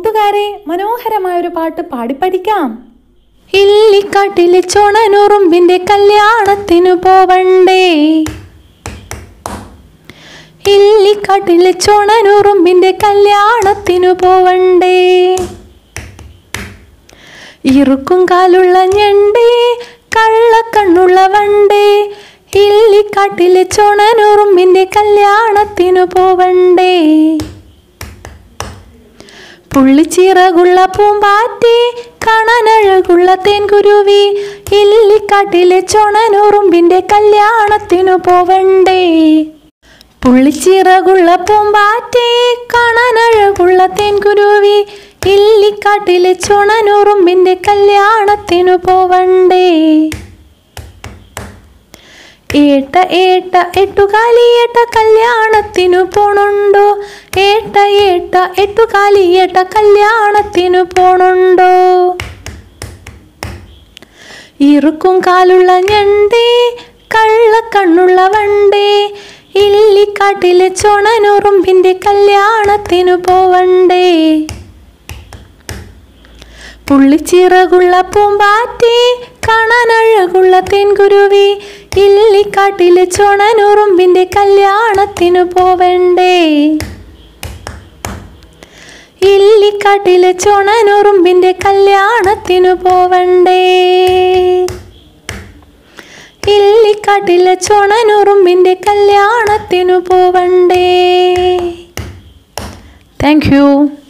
കൂട്ടുകാരെ മനോഹരമായ ഒരു പാട്ട് പാടിപ്പഠിക്കാം ഇല്ലിക്കാട്ടിലെ ചുണനുറുമ്പിന്റെ കല്യാണത്തിനു പോവണ്ടേ ഇല്ലിക്കാട്ടിലെ ചുണനുറുമ്പിന്റെ കല്യാണത്തിനു പോവണ്ടേ ഇറുക്കും കാലുള്ള ഞണ്ടേ കള്ളക്കണ്ണുള്ള വണ്ടേ ഇല്ലിക്കാട്ടിലെ ചുണനുറുമ്പിന്റെ കല്യാണത്തിനു പോവണ്ടേ പുള്ളിച്ചിറകുള്ള പൂമ്പാറ്റി കാണാനഴകുള്ള തേൻകുരുവി ഇല്ലിക്കാട്ടിലെ ചുണനുറുമ്പിന്റെ കല്യാണത്തിനു പോവണ്ടേ പുള്ളിച്ചിറകുള്ള പൂമ്പാറ്റി കാണാനഴകുള്ള തേൻകുരുവി ഇല്ലിക്കാട്ടിലെ ചുണനുറുമ്പിന്റെ കല്യാണത്തിനു പോവണ്ടേ ഏട്ട ഏട്ട എട്ടുകാലിയേട്ട കല്യാണത്തിനു പോണുണ്ടോ ഏട്ട ഏട്ട എട്ടുകാലിയേട്ട കല്യാണത്തിനു പോണുണ്ടോ ഇറുക്കും കാലുള്ള ഞണ്ടേ കള്ളക്കണ്ണുള്ള വണ്ടേ ഇല്ലിക്കാട്ടിലെ ചുണനുറുമ്പിന്റെ കല്യാണത്തിനു പോവണ്ടേ പുള്ളിച്ചിറകുള്ള പൂമ്പാറ്റി കാണാനഴകുള്ള തേൻകുരുവി ഇല്ലിക്കാട്ടിലെ ചുണനുറുമ്പിന്റെ കല്യാണത്തിനു പോവണ്ടേ ഇല്ലിക്കാട്ടിലെ ചുണനുറുമ്പിന്റെ കല്യാണത്തിനു പോവണ്ടേ ഇല്ലിക്കാട്ടിലെ ചുണനുറുമ്പിന്റെ കല്യാണത്തിനു പോവണ്ടേ താങ്ക് യു